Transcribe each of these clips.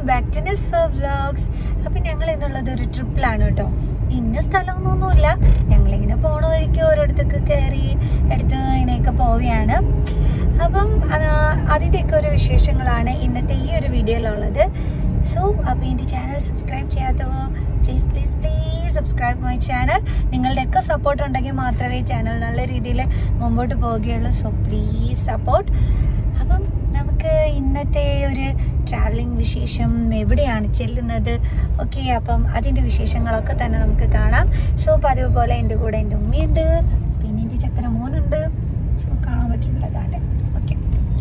Back to നിസ്ഫ vlogs അപ്പം ഞങ്ങൾ എന്നുള്ളത് ഒരു ട്രിപ്പിലാണ് കേട്ടോ ഇന്ന സ്ഥലമൊന്നുമില്ല ഞങ്ങളിങ്ങനെ പോണ വഴിക്ക് ഓരോരുത്തർക്ക് കയറി എടുത്ത് ഇങ്ങനെയൊക്കെ പോവുകയാണ് അപ്പം അതിൻ്റെയൊക്കെ ഒരു വിശേഷങ്ങളാണ് ഇന്നത്തെ ഈ ഒരു വീഡിയോയിലുള്ളത് സോ അപ്പോൾ എൻ്റെ ചാനൽ സബ്സ്ക്രൈബ് ചെയ്യാത്തവോ please please please subscribe my channel നിങ്ങളുടെയൊക്കെ സപ്പോർട്ട് ഉണ്ടെങ്കിൽ മാത്രമേ ചാനൽ നല്ല രീതിയിൽ മുമ്പോട്ട് പോവുകയുള്ളൂ സോ പ്ലീസ് സപ്പോർട്ട് അപ്പം നമുക്ക് ഇന്നത്തെ ഒരു ട്രാവലിംഗ് വിശേഷം എവിടെയാണ് ചെല്ലുന്നത് ഓക്കെ അപ്പം അതിൻ്റെ വിശേഷങ്ങളൊക്കെ തന്നെ നമുക്ക് കാണാം സോ പതിവ് പോലെ എൻ്റെ കൂടെ എൻ്റെ ഉമ്മയുണ്ട് പിന്നെ എൻ്റെ ചക്കര മോനുണ്ട് സോ കാണാൻ പറ്റുന്നതാണ് ഓക്കെ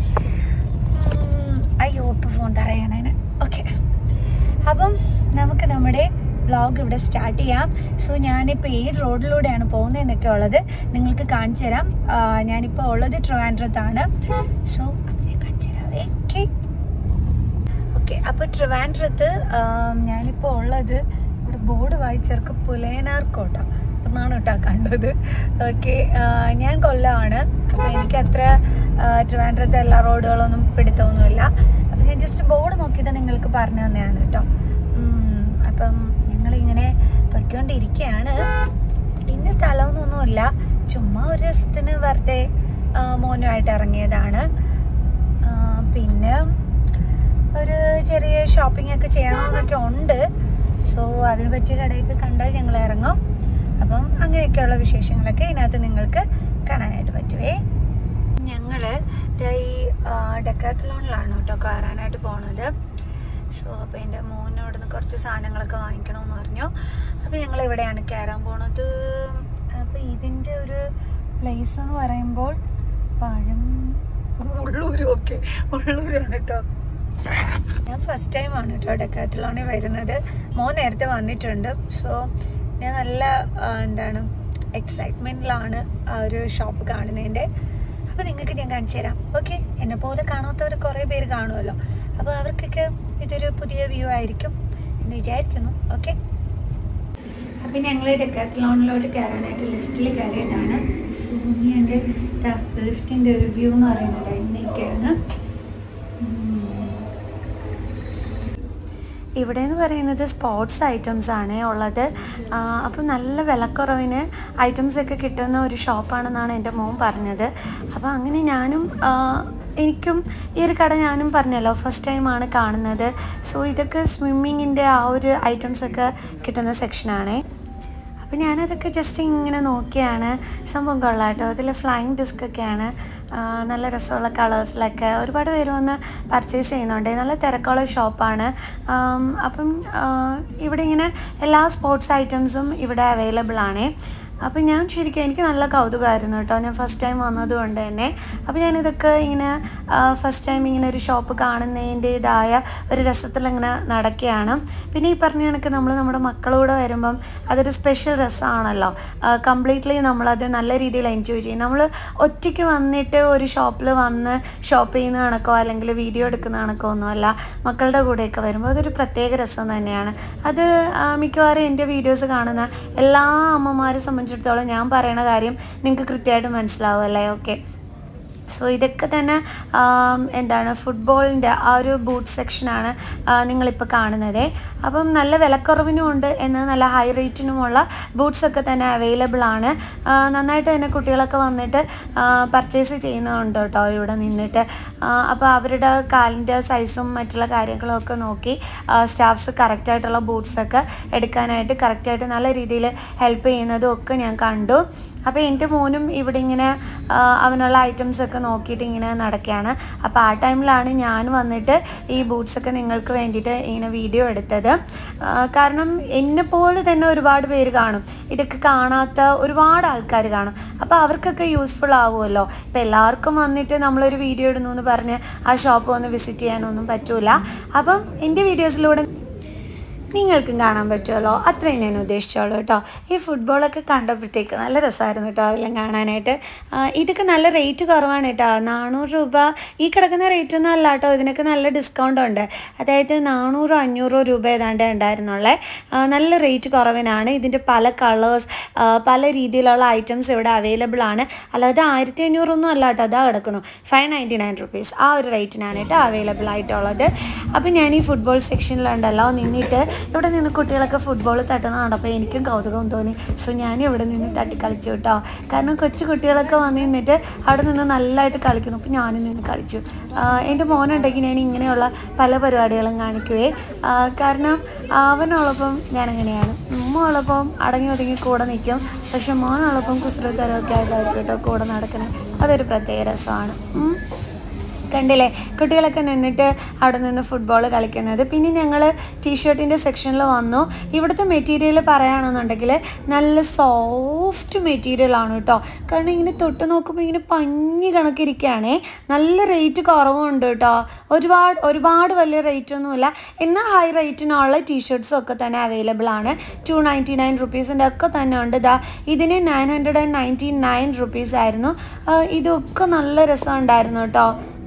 അയ്യോ ഇപ്പോൾ ഫോൺ തറയണേന് ഓക്കെ അപ്പം നമുക്ക് നമ്മുടെ വ്ളോഗ് ഇവിടെ സ്റ്റാർട്ട് ചെയ്യാം സോ ഞാനിപ്പോൾ ഏത് റോഡിലൂടെയാണ് പോകുന്നതെന്നൊക്കെ ഉള്ളത് നിങ്ങൾക്ക് കാണിച്ചു തരാം ആ, ഞാനിപ്പോൾ ഉള്ളത് ട്രിവാൻഡ്രത്താണ് സോ അപ്പം ഞാൻ കാണിച്ചു തരാവേ ഓക്കെ ഓക്കെ അപ്പോൾ ട്രിവാൻഡ്രത്ത് ആം, ഞാനിപ്പോൾ ഉള്ളത് ഇവിടെ ബോർഡ് വായിച്ചവർക്ക് പുലയനാർ കോട്ട എന്നാണ് കേട്ടോ കണ്ടത് ഓക്കെ ഞാൻ കൊല്ലമാണ് അപ്പോൾ എനിക്ക് അത്ര ആ, ട്രിവാൻഡ്രത്തെ എല്ലാ റോഡുകളൊന്നും പിടുത്തമൊന്നുമില്ല അപ്പം ഞാൻ ജസ്റ്റ് ബോർഡ് നോക്കിയിട്ട് നിങ്ങൾക്ക് പറഞ്ഞു തന്നെയാണ് കേട്ടോ ഉം, അപ്പം ഞങ്ങളിങ്ങനെ പൊയ്ക്കൊണ്ടിരിക്കുകയാണ് ഇന്ന സ്ഥലമൊന്നുമില്ല ചുമ്മാ ഒരു രസത്തിന് വെറുതെ ആ, മോനുമായിട്ട് ഇറങ്ങിയതാണ് ആ, പിന്നെ ഒരു ചെറിയ ഷോപ്പിംഗ് ഒക്കെ ചെയ്യണമെന്നൊക്കെ ഉണ്ട് സോ അതിന് പറ്റിയ കടയൊക്കെ കണ്ടാൽ ഞങ്ങൾ ഇറങ്ങും അപ്പം അങ്ങനെയൊക്കെയുള്ള വിശേഷങ്ങളൊക്കെ ഇതിനകത്ത് നിങ്ങൾക്ക് കാണാനായിട്ട് പറ്റുവേ ഞങ്ങള് ദേ ഈ ഡെക്കാത്തലോണിലാണ് കേട്ടോ കയറാനായിട്ട് പോണത് സോ അപ്പോൾ എൻ്റെ മോനോട് നിന്ന് കുറച്ച് സാധനങ്ങളൊക്കെ വാങ്ങിക്കണമെന്ന് പറഞ്ഞു അപ്പോൾ ഞങ്ങൾ ഇവിടെയാണ് കയറാൻ പോണത് അപ്പോൾ ഇതിൻ്റെ ഒരു പ്ലേസ് എന്ന് പറയുമ്പോൾ പഴം ഉള്ളൂരും ഒക്കെ ഉള്ളൂരാണ് കേട്ടോ ഞാൻ ഫസ്റ്റ് ടൈം ആണ് കേട്ടോ ഡെക്കാത്തലോണിൽ വരുന്നത് മോൻ നേരത്തെ വന്നിട്ടുണ്ട് സോ ഞാൻ നല്ല ആ, എന്താണ് എക്സൈറ്റ്മെൻറ്റിലാണ് ആ ഒരു ഷോപ്പ് കാണുന്നതിൻ്റെ അപ്പോൾ നിങ്ങൾക്ക് ഞാൻ കാണിച്ചു തരാം ഓക്കെ എന്നെ പോലെ കാണാത്തവർ കുറേ പേര് കാണുമല്ലോ അപ്പോൾ അവർക്കൊക്കെ ഇതൊരു പുതിയ വ്യൂ ആയിരിക്കും എന്ന് വിചാരിക്കുന്നു ഓക്കെ അപ്പം ഞങ്ങൾ ഡെക്കാത്തലോണിലോട്ട് കയറാനായിട്ട് ലിഫ്റ്റിൽ കയറിയതാണ് സോ ഇനി എൻ്റെ ലിഫ്റ്റിൻ്റെ ഒരു വ്യൂ എന്ന് പറയുന്നത് ഇങ്ങനെയൊക്കെയാണ് ഇവിടെ എന്ന് പറയുന്നത് സ്പോർട്സ് ഐറ്റംസ് ആണ് ഉള്ളത് ആ, അപ്പം നല്ല വിലക്കുറവിന് ഐറ്റംസ് ഒക്കെ കിട്ടുന്ന ഒരു ഷോപ്പാണെന്നാണ് എൻ്റെ മോൻ പറഞ്ഞത് അപ്പോൾ അങ്ങനെ ഞാനും ആ, എനിക്കും ഈ ഒരു കട ഞാനും പറഞ്ഞല്ലോ ഫസ്റ്റ് ടൈമാണ് കാണുന്നത് സോ ഇതൊക്കെ സ്വിമ്മിങ്ങിൻ്റെ ആ ഒരു ഐറ്റംസ് ഒക്കെ കിട്ടുന്ന സെക്ഷനാണേ അപ്പോൾ ഞാനതൊക്കെ ജസ്റ്റ് ഇങ്ങനെ നോക്കിയാണ് സംഭവം കൊള്ളാം കേട്ടോ അതിൽ ഫ്ലൈങ് ഡിസ്ക് ഒക്കെയാണ് ആ, നല്ല രസമുള്ള കളേഴ്സിലൊക്കെ ഒരുപാട് പേര് വന്ന് പർച്ചേസ് ചെയ്യുന്നുണ്ട് നല്ല തിരക്കുള്ള ഷോപ്പാണ് ആം, അപ്പം ആ, ഇവിടെ ഇങ്ങനെ എല്ലാ സ്പോർട്സ് ഐറ്റംസും ഇവിടെ അവൈലബിൾ ആണ് അപ്പം ഞാൻ ശരിക്കും എനിക്ക് നല്ല കൗതുകമായിരുന്നു കേട്ടോ ഞാൻ ഫസ്റ്റ് ടൈം വന്നതുകൊണ്ട് തന്നെ അപ്പോൾ ഞാനിതൊക്കെ ഇങ്ങനെ ഫസ്റ്റ് ടൈം ഇങ്ങനെ ഒരു ഷോപ്പ് കാണുന്നതിൻ്റെതായ ഒരു രസത്തിലിങ്ങനെ നടക്കുകയാണ് പിന്നെ ഈ പറഞ്ഞ കണക്ക് നമ്മൾ നമ്മുടെ മക്കളൂടെ വരുമ്പം അതൊരു സ്പെഷ്യൽ രസമാണല്ലോ കംപ്ലീറ്റ്ലി നമ്മളത് നല്ല രീതിയിൽ എൻജോയ് ചെയ്യും നമ്മൾ ഒറ്റയ്ക്ക് വന്നിട്ട് ഒരു ഷോപ്പിൽ വന്ന് ഷോപ്പ് ചെയ്യുന്ന കണക്കോ അല്ലെങ്കിൽ വീഡിയോ എടുക്കുന്ന കണക്കോ ഒന്നുമല്ല മക്കളുടെ കൂടെയൊക്കെ വരുമ്പോൾ അതൊരു പ്രത്യേക രസം തന്നെയാണ് അത് ആ, മിക്കവാറും എൻ്റെ വീഡിയോസ് കാണുന്ന എല്ലാ അമ്മമാരെ സംബന്ധിച്ചിടത്തോളം ഞാൻ പറയണ കാര്യം നിങ്ങൾക്ക് കൃത്യമായിട്ട് മനസ്സിലാവും അല്ലേ ഓക്കെ സോ ഇതൊക്കെ തന്നെ ആം, എന്താണ് ഫുട്ബോളിൻ്റെ ആ ഒരു ബൂട്ട് സെക്ഷനാണ് നിങ്ങളിപ്പോൾ കാണുന്നത് അപ്പം നല്ല വിലക്കുറവിനും ഉണ്ട് എന്നാൽ നല്ല ഹൈ റേറ്റിനുമുള്ള ബൂട്ട്സ് ഒക്കെ തന്നെ അവൈലബിൾ ആണ് ആ, നന്നായിട്ട് തന്നെ കുട്ടികളൊക്കെ വന്നിട്ട് പർച്ചേസ് ചെയ്യുന്നുണ്ട് കേട്ടോ ഇവിടെ നിന്നിട്ട് അപ്പോൾ അവരുടെ കാലിൻ്റെ സൈസും മറ്റുള്ള കാര്യങ്ങളും ഒക്കെ നോക്കി സ്റ്റാഫ്സ് കറക്റ്റായിട്ടുള്ള ബൂട്ട്സൊക്കെ എടുക്കാനായിട്ട് കറക്റ്റായിട്ട് നല്ല രീതിയിൽ ഹെൽപ്പ് ചെയ്യുന്നതും ഒക്കെ ഞാൻ കണ്ടു അപ്പോൾ എൻ്റെ മോനും ഇവിടെ ഇങ്ങനെ ആ, അവനുള്ള ഐറ്റംസ് ഒക്കെ നോക്കിയിട്ട് ഇങ്ങനെ നടക്കുകയാണ് അപ്പോൾ ആ ടൈമിലാണ് ഞാൻ വന്നിട്ട് ഈ ബൂട്ട്സൊക്കെ നിങ്ങൾക്ക് വേണ്ടിയിട്ട് ഇങ്ങനെ വീഡിയോ എടുത്തത് ആ, കാരണം എന്നെ പോലെ തന്നെ ഒരുപാട് പേര് കാണും ഇതൊക്കെ കാണാത്ത ഒരുപാട് ആൾക്കാർ കാണും അപ്പോൾ അവർക്കൊക്കെ യൂസ്ഫുൾ ആവുമല്ലോ ഇപ്പോൾ എല്ലാവർക്കും വന്നിട്ട് നമ്മളൊരു വീഡിയോ ഇടുന്നു എന്ന് പറഞ്ഞ് ആ ഷോപ്പ് വന്ന് വിസിറ്റ് ചെയ്യാനൊന്നും പറ്റൂല അപ്പം എൻ്റെ വീഡിയോസിലൂടെ നിങ്ങൾക്കും കാണാൻ പറ്റുമല്ലോ അത്രയും ഞാൻ ഉദ്ദേശിച്ചോളൂ കേട്ടോ ഈ ഫുട്ബോളൊക്കെ കണ്ടപ്പോഴത്തേക്ക് നല്ല രസമായിരുന്നു കേട്ടോ അതെല്ലാം കാണാനായിട്ട് ആ, ഇതൊക്കെ നല്ല റേറ്റ് കുറവാണ് കേട്ടോ നാനൂറ് രൂപ ഈ കിടക്കുന്ന റേറ്റ് ഒന്നും അല്ല കേട്ടോ ഇതിനൊക്കെ നല്ല ഡിസ്കൗണ്ട് ഉണ്ട് അതായത് നാനൂറോ അഞ്ഞൂറോ രൂപ ഏതാണ്ട് ഉണ്ടായിരുന്നുള്ളേ ആ, നല്ല റേറ്റ് കുറവിനാണ് ഇതിൻ്റെ പല കളേഴ്സ് പല രീതിയിലുള്ള ഐറ്റംസ് ഇവിടെ അവൈലബിൾ ആണ് അല്ലാതെ ആയിരത്തി അഞ്ഞൂറൊന്നും അല്ല കേട്ടോ അതാ കിടക്കുന്നു ഫൈവ് നയൻറ്റി നയൻ റുപ്പീസ് ആ ഒരു റേറ്റിനാണ് കേട്ടോ അവൈലബിൾ ആയിട്ടുള്ളത് അപ്പോൾ ഞാൻ ഈ ഫുട്ബോൾ സെക്ഷനിലുണ്ടല്ലോ നിന്നിട്ട് ഇവിടെ നിന്ന് കുട്ടികളൊക്കെ ഫുട്ബോൾ തട്ടുന്ന കണ്ടപ്പോൾ എനിക്കും കൗതുകം തോന്നി സോ ഞാൻ ഇവിടെ നിന്ന് തട്ടി കളിച്ചു കേട്ടോ കാരണം കൊച്ചു കുട്ടികളൊക്കെ വന്ന് നിന്നിട്ട് അവിടെ നിന്ന് നല്ലതായിട്ട് കളിക്കുന്നു അപ്പോൾ ഞാനും നിന്ന് കളിച്ചു ആഹ് എൻ്റെ മോനുണ്ടെങ്കിൽ ഞാൻ ഇങ്ങനെയുള്ള പല പരിപാടികളും കാണിക്കുവേ ആഹ് കാരണം അവനുള്ളപ്പം ഞാനങ്ങനെയാണ് ഉമ്മ ഉള്ളപ്പം അടങ്ങി ഒതുങ്ങി കൂടെ നിൽക്കും പക്ഷെ മോനുള്ളപ്പം കുസൃത്തരമൊക്കെ ആയിട്ടായിരിക്കും കേട്ടോ കൂടെ നടക്കണേ അതൊരു പ്രത്യേക രസമാണ് ഉം. കണ്ടില്ലേ കുട്ടികളൊക്കെ നിന്നിട്ട് അവിടെ നിന്ന് ഫുട്ബോൾ കളിക്കുന്നത് പിന്നെ ഞങ്ങൾ ടീഷർട്ടിൻ്റെ സെക്ഷനിൽ വന്നു ഇവിടുത്തെ മെറ്റീരിയൽ പറയുകയാണെന്നുണ്ടെങ്കിൽ നല്ല സോഫ്റ്റ് മെറ്റീരിയൽ ആണ് കേട്ടോ കാരണം ഇങ്ങനെ തൊട്ട് നോക്കുമ്പോൾ ഇങ്ങനെ പഞ്ഞി കണക്കിരിക്കുകയാണേ നല്ല റേറ്റ് കുറവുണ്ട് കേട്ടോ ഒരുപാട് ഒരുപാട് വലിയ റേറ്റ് ഒന്നുമില്ല എന്നാൽ ഹൈ റേറ്റിനുള്ള ടീഷർട്ട്സും ഒക്കെ തന്നെ അവൈലബിൾ ആണ് ടു നയൻറ്റി നയൻ റുപ്പീസിൻ്റെ ഒക്കെ തന്നെ ഉണ്ട് ഇതാ ഇതിന് nine hundred and ninety nine rupees ആയിരുന്നു ആ, ഇതൊക്കെ നല്ല രസമുണ്ടായിരുന്നു കേട്ടോ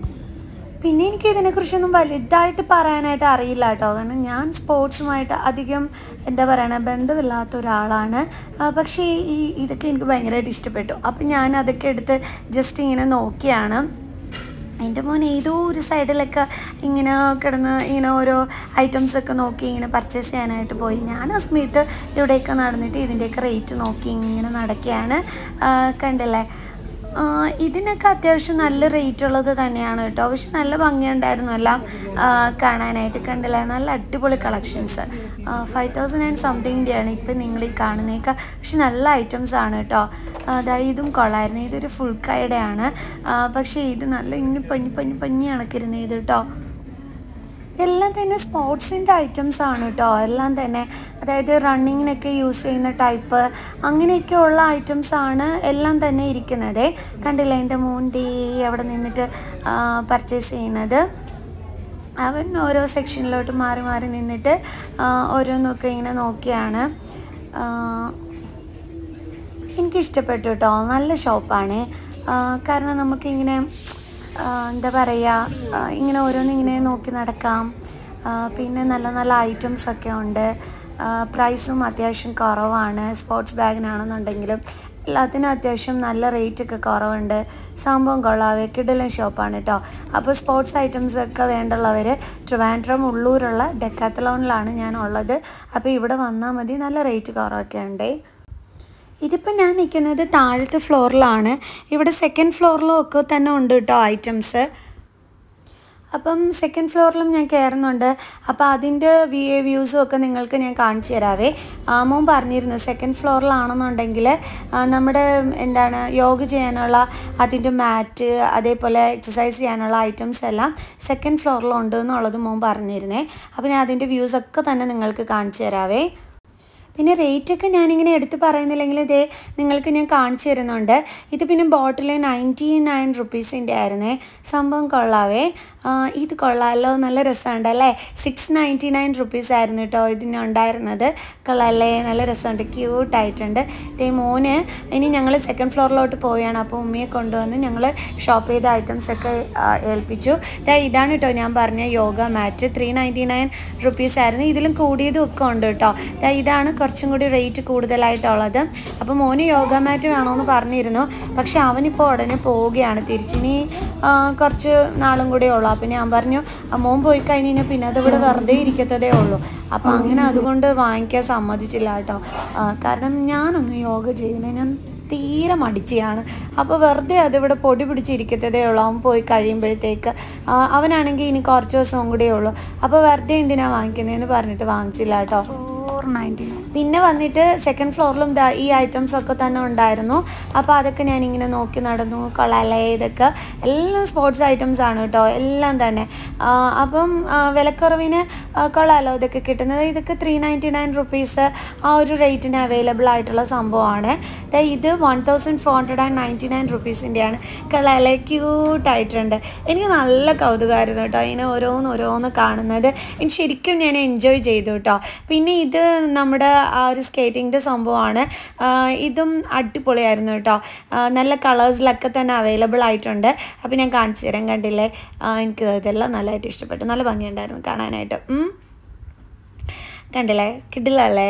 പിന്നെ എനിക്ക് ഇതിനെക്കുറിച്ചൊന്നും വലുതായിട്ട് പറയാനായിട്ട് അറിയില്ല കേട്ടോ കാരണം ഞാൻ സ്പോർട്സുമായിട്ട് അധികം എന്താ പറയണ ബന്ധമില്ലാത്ത ഒരാളാണ് ആ, പക്ഷേ ഈ ഇതൊക്കെ എനിക്ക് ഭയങ്കരമായിട്ട് ഇഷ്ടപ്പെട്ടു അപ്പം ഞാൻ അതൊക്കെ എടുത്ത് ജസ്റ്റ് ഇങ്ങനെ നോക്കിയാണ് എൻ്റെ മോൻ ഏതോ ഒരു സൈഡിലൊക്കെ ഇങ്ങനെ കിടന്ന് ഇങ്ങനെ ഓരോ ഐറ്റംസ് ഒക്കെ നോക്കി ഇങ്ങനെ പർച്ചേസ് ചെയ്യാനായിട്ട് പോയി ഞാൻ ആ സമയത്ത് ഇവിടെയൊക്കെ നടന്നിട്ട് ഇതിൻ്റെയൊക്കെ റേറ്റ് നോക്കി ഇങ്ങനെ നടക്കുകയാണ് ആ, കണ്ടില്ലേ ആ, ഇതിനൊക്കെ അത്യാവശ്യം നല്ല റേറ്റ് ഉള്ളത് തന്നെയാണ് കേട്ടോ പക്ഷെ നല്ല ഭംഗിയുണ്ടായിരുന്നു എല്ലാം ആ, കാണാനായിട്ട് കണ്ടില്ലേ നല്ല അടിപൊളി കളക്ഷൻസ് ഫൈവ് തൗസൻഡ് ആൻഡ് സംതിങ്ങിൻ്റെയാണ് ഇപ്പം നിങ്ങൾ ഈ കാണുന്നേക്ക പക്ഷെ നല്ല ഐറ്റംസ് ആണ് കേട്ടോ അതായത് ഇതും കൊള്ളായിരുന്നു ഇതൊരു ഫുൾ കൈയുടെ ആണ് ആ, പക്ഷേ ഇത് നല്ല ഇങ്ങനെ പഞ്ഞി പഞ്ഞി പഞ്ഞി കണക്കിരുന്നത് ഇത് കേട്ടോ എല്ലാം തന്നെ സ്പോർട്സിൻ്റെ ഐറ്റംസ് ആണ് കേട്ടോ എല്ലാം തന്നെ അതായത് റണ്ണിങ്ങിനൊക്കെ യൂസ് ചെയ്യുന്ന ടൈപ്പ് അങ്ങനെയൊക്കെയുള്ള ഐറ്റംസ് ആണ് എല്ലാം തന്നെ ഇരിക്കുന്നത് കണ്ടില്ലേ എൻ്റെ മോൻ്റെ അവിടെ നിന്നിട്ട് പർച്ചേസ് ചെയ്യുന്നത് അവൻ ഓരോ സെക്ഷനിലോട്ട് മാറി മാറി നിന്നിട്ട് ആ, ഓരോന്നൊക്കെ ഇങ്ങനെ നോക്കിയാണ് ആ, എനിക്കിഷ്ടപ്പെട്ടു കേട്ടോ നല്ല ഷോപ്പാണ് കാരണം നമുക്കിങ്ങനെ ആ, എന്താ പറയുക ഇങ്ങനെ ഓരോന്നിങ്ങനെ നോക്കി നടക്കാം ആ, പിന്നെ നല്ല നല്ല ഐറ്റംസ് ഒക്കെ ഉണ്ട് ആ, പ്രൈസും അത്യാവശ്യം കുറവാണ് സ്പോർട്സ് ബാഗിനാണെന്നുണ്ടെങ്കിലും എല്ലാത്തിനും അത്യാവശ്യം നല്ല റേറ്റ് ഒക്കെ കുറവുണ്ട് സംഭവം കൊള്ളാവേ കിടലൻ ഷോപ്പാണ് കേട്ടോ അപ്പോൾ സ്പോർട്സ് ഐറ്റംസ് ഒക്കെ വേണ്ടുള്ളവർ ട്രിവാൻഡ്രം ഉള്ളൂരുള്ള ഡെക്കാത്തലോണിലാണ് ഞാൻ ഉള്ളത് അപ്പോൾ ഇവിടെ വന്നാൽ മതി നല്ല റേറ്റ് കുറവൊക്കെ ഉണ്ടേ ഇതിപ്പോൾ ഞാൻ നിൽക്കുന്നത് താഴത്തെ ഫ്ലോറിലാണ് ഇവിടെ സെക്കൻഡ് ഫ്ലോറിലും ഒക്കെ തന്നെ ഉണ്ട് കേട്ടോ ഐറ്റംസ് അപ്പം സെക്കൻഡ് ഫ്ലോറിലും ഞാൻ കയറുന്നുണ്ട് അപ്പോൾ അതിൻ്റെ വ്യൂ വ്യൂസും ഒക്കെ നിങ്ങൾക്ക് ഞാൻ കാണിച്ചു തരാവേ ആ, മോൻ പറഞ്ഞിരുന്നു സെക്കൻഡ് ഫ്ലോറിലാണെന്നുണ്ടെങ്കിൽ ആ, നമ്മുടെ എന്താണ് യോഗ ചെയ്യാനുള്ള അതിൻ്റെ മാറ്റ് അതേപോലെ എക്സസൈസ് ചെയ്യാനുള്ള ഐറ്റംസ് എല്ലാം സെക്കൻഡ് ഫ്ലോറിലുണ്ട് എന്നുള്ളത് മോൻ പറഞ്ഞിരുന്നേ അപ്പോൾ ഞാൻ അതിൻ്റെ വ്യൂസ് ഒക്കെ തന്നെ നിങ്ങൾക്ക് കാണിച്ചു തരാവേ പിന്നെ റേറ്റൊക്കെ ഞാനിങ്ങനെ എടുത്ത് പറയുന്നില്ലെങ്കിൽ ഇതേ നിങ്ങൾക്ക് ഞാൻ കാണിച്ചു തരുന്നുണ്ട് ഇത് പിന്നെ ബോട്ടിൽ നയൻറ്റി നയൻ റുപ്പീസിൻ്റെ ആയിരുന്നേ സംഭവം കൊള്ളാവേ ആ, ഇത് കൊള്ളാമല്ലോ നല്ല രസമുണ്ട് അല്ലേ സിക്സ് നയൻറ്റി നയൻ റുപ്പീസ് ആയിരുന്നു കേട്ടോ ഇതിനുണ്ടായിരുന്നത് കൊള്ളാമല്ലേ നല്ല രസമുണ്ട് ക്യൂട്ടായിട്ടുണ്ട് ദേ മോന് ഇനി ഞങ്ങൾ സെക്കൻഡ് ഫ്ലോറിലോട്ട് പോവുകയാണ് അപ്പോൾ ഉമ്മയെ കൊണ്ടുവന്ന് ഞങ്ങൾ ഷോപ്പ് ചെയ്ത ഐറ്റംസ് ഒക്കെ ആ, ഏൽപ്പിച്ചു ദാ ഇതാണ് കേട്ടോ ഞാൻ പറഞ്ഞ yoga mat three ninety nine rupees ആയിരുന്നു ഇതിലും കൂടിയതും ഒക്കെ ഉണ്ട് കേട്ടോ ദാ ഇതാണ് കുറച്ചും കൂടി റേറ്റ് കൂടുതലായിട്ടുള്ളത് അപ്പോൾ മോന് യോഗ മാറ്റ് വേണമെന്ന് പറഞ്ഞിരുന്നു പക്ഷെ അവനിപ്പോൾ ഉടനെ പോവുകയാണ് തിരിച്ചിനി ആ, കുറച്ച് നാളും കൂടെ ഉള്ളൂ അപ്പം ഞാൻ പറഞ്ഞു "ആ, മോൻ പോയി കഴിഞ്ഞ് കഴിഞ്ഞാൽ പിന്നെ അതിവിടെ വെറുതെ ഇരിക്കത്തതേ ഉള്ളൂ അപ്പോൾ അങ്ങനെ അതുകൊണ്ട് വാങ്ങിക്കാൻ സമ്മതിച്ചില്ല കേട്ടോ ആ, കാരണം ഞാനൊന്നും യോഗ ചെയ്യുന്നത് ഞാൻ തീരെ മടിച്ചിയാണ് അപ്പോൾ വെറുതെ അതിവിടെ പൊടി പിടിച്ചിരിക്കത്തതേ ഉള്ളൂ അവൻ പോയി കഴിയുമ്പോഴത്തേക്ക് ആ, അവനാണെങ്കിൽ ഇനി കുറച്ച് ദിവസം കൂടിയേ ഉള്ളൂ അപ്പോൾ വെറുതെ എന്തിനാ വാങ്ങിക്കുന്നതെന്ന് പറഞ്ഞിട്ട് വാങ്ങിച്ചില്ല കേട്ടോ ഫോർ നയൻറ്റി നയൻ പിന്നെ വന്നിട്ട് സെക്കൻഡ് ഫ്ലോറിലും ദാ ഈ ഐറ്റംസ് ഒക്കെ തന്നെ ഉണ്ടായിരുന്നു അപ്പോൾ അതൊക്കെ ഞാനിങ്ങനെ നോക്കി നടന്നു കൊള്ളാലേ ഇതൊക്കെ എല്ലാം സ്പോർട്സ് ഐറ്റംസ് ആണ് കേട്ടോ എല്ലാം തന്നെ ആ, അപ്പം ആ, വിലക്കുറവിന് ആ, കൊള്ളാലോ ഇതൊക്കെ കിട്ടുന്നത് ഇതൊക്കെ ത്രീ നയൻറ്റി നയൻ റുപ്പീസ് ആ ഒരു റേറ്റിന് അവൈലബിൾ ആയിട്ടുള്ള സംഭവമാണ് ദാ ഇത് one thousand four hundred and ninety nine റുപ്പീസിൻ്റെയാണ് കൊള്ളാലേ ക്യൂട്ടായിട്ടുണ്ട് എനിക്ക് നല്ല കൗതുകമായിരുന്നു കേട്ടോ ഇങ്ങനെ ഓരോന്ന് ഓരോന്ന് കാണുന്നത് എനിക്ക് ശരിക്കും ഞാൻ എൻജോയ് ചെയ്തു കേട്ടോ പിന്നെ ഇത് നമ്മുടെ ആ ഒരു സ്കേറ്റിങ്ങിൻ്റെ സംഭവമാണ് ആ, ഇതും അടിപൊളിയായിരുന്നു കേട്ടോ ആ, നല്ല കളേഴ്സിലൊക്കെ തന്നെ അവൈലബിൾ ആയിട്ടുണ്ട് അപ്പോൾ ഞാൻ കാണിച്ചു തരാം കണ്ടില്ലേ ആ, എനിക്ക് ഇതെല്ലാം നല്ലതായിട്ട് ഇഷ്ടപ്പെട്ടു നല്ല ഭംഗിയുണ്ടായിരുന്നു കാണാനായിട്ട് ഉം. കണ്ടില്ലേ കിട്ടില്ലല്ലേ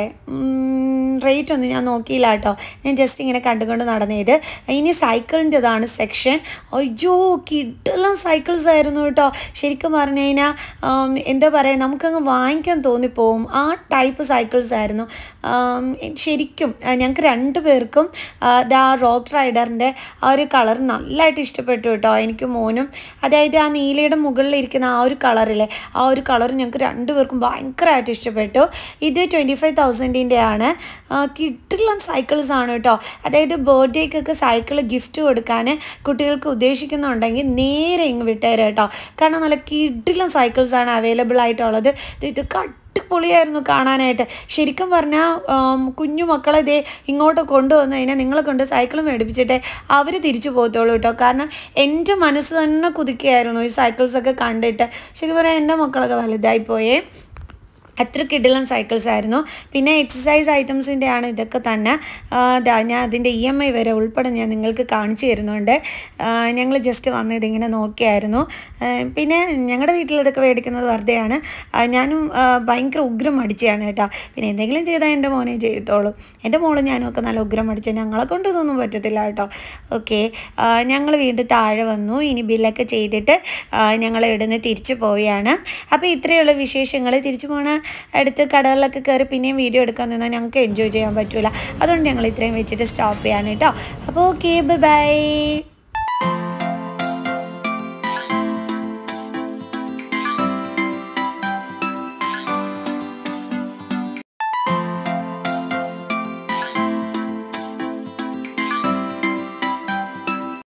റേറ്റ് ഒന്നും ഞാൻ നോക്കിയില്ല കേട്ടോ ഞാൻ ജസ്റ്റ് ഇങ്ങനെ കണ്ടുകൊണ്ട് നടന്നു ഇത് ഇനി സൈക്കിളിൻ്റെതാണ് സെക്ഷൻ അയ്യോ കിഡെല്ലാം സൈക്കിൾസ് ആയിരുന്നു കേട്ടോ ശരിക്കും പറഞ്ഞു കഴിഞ്ഞാൽ ആം, എന്താ പറയുക നമുക്കങ്ങ് വാങ്ങിക്കാൻ തോന്നിപ്പോവും ആ ടൈപ്പ് സൈക്കിൾസ് ആയിരുന്നു ആം, ശരിക്കും ആ, ഞങ്ങൾക്ക് രണ്ട് പേർക്കും ആ, ദാ റോക്ക് റൈഡറിൻ്റെ ആ ഒരു കളർ നല്ലതായിട്ട് ഇഷ്ടപ്പെട്ടു കേട്ടോ എനിക്ക് മോനും അതായത് ആ നീലയുടെ മുകളിൽ ഇരിക്കുന്ന ആ ഒരു കളറില്ലേ ആ ഒരു കളർ ഞങ്ങൾക്ക് രണ്ടുപേർക്കും ഭയങ്കരമായിട്ട് ഇഷ്ടപ്പെട്ടു ഇത് ട്വൻറ്റി ഫൈവ് തൗസൻഡിൻ്റെ ആണ് കിട്ടുള്ള സൈക്കിൾസ് ആണ് കേട്ടോ അതായത് ബർത്ത്ഡേക്കൊക്കെ സൈക്കിൾ ഗിഫ്റ്റ് കൊടുക്കാൻ കുട്ടികൾക്ക് ഉദ്ദേശിക്കുന്നുണ്ടെങ്കിൽ നേരെ ഇങ്ങ് വിട്ടേരെ കേട്ടോ കാരണം നല്ല കിഡിലും സൈക്കിൾസ് ആണ് അവൈലബിൾ ആയിട്ടുള്ളത് ഇത് ഇത് അടിപൊളിയായിരുന്നു കാണാനായിട്ട് ശരിക്കും പറഞ്ഞാൽ കുഞ്ഞു മക്കളെ ഇതേ ഇങ്ങോട്ട് കൊണ്ടുവന്നു കഴിഞ്ഞാൽ നിങ്ങളെ കൊണ്ട് സൈക്കിൾ മേടിപ്പിച്ചിട്ട് അവർ തിരിച്ചു പോകത്തുള്ളൂ കേട്ടോ കാരണം എൻ്റെ മനസ്സ് തന്നെ കുതിക്കുകയായിരുന്നു ഈ സൈക്കിൾസൊക്കെ കണ്ടിട്ട് ശരിക്കും പറഞ്ഞാൽ എൻ്റെ മക്കളൊക്കെ വലുതായി പോയേ അത്ര കിടിലൻ സൈക്കിൾസ് ആയിരുന്നു പിന്നെ എക്സസൈസ് ഐറ്റംസിൻ്റെ ആണ് ഇതൊക്കെ തന്നെ ആ, ദാ ഞാൻ അതിൻ്റെ ഇ എം ഐ വരെ ഉൾപ്പെടെ ഞാൻ നിങ്ങൾക്ക് കാണിച്ചു തരുന്നുണ്ട് ഞങ്ങൾ ജസ്റ്റ് വന്ന് ഇതിങ്ങനെ നോക്കിയായിരുന്നു ആ, പിന്നെ ഞങ്ങളുടെ വീട്ടിൽ ഇതൊക്കെ മേടിക്കുന്നത് വെറുതെയാണ് ആ, ഞാനും ആ, ഭയങ്കര ഉഗ്രം അടിച്ചതാണ് കേട്ടോ പിന്നെ എന്തെങ്കിലും ചെയ്താൽ എൻ്റെ മോനെ ചെയ്തോളൂ എൻ്റെ മോളും ഞാനും ഒക്കെ നല്ല ഉഗ്രം അടിച്ച ഞങ്ങളെ കൊണ്ട് ഇതൊന്നും പറ്റത്തില്ല കേട്ടോ ഓക്കെ ഞങ്ങൾ വീണ്ടും താഴെ വന്നു ഇനി ബില്ലൊക്കെ ചെയ്തിട്ട് ഞങ്ങൾ ഇവിടുന്ന് തിരിച്ചു പോവുകയാണ് അപ്പോൾ ഇത്രയുള്ള വിശേഷങ്ങൾ തിരിച്ചു പോണ അടുത്ത് കടകളിലൊക്കെ കയറി പിന്നെയും വീഡിയോ എടുക്കാൻ നിന്നാൽ ഞങ്ങൾക്ക് എൻജോയ് ചെയ്യാൻ പറ്റില്ല അതുകൊണ്ട് ഞങ്ങൾ ഇത്രയും വെച്ചിട്ട് സ്റ്റോപ്പ് ചെയ്യാണ് കേട്ടോ അപ്പോൾ ഓക്കെ ബൈ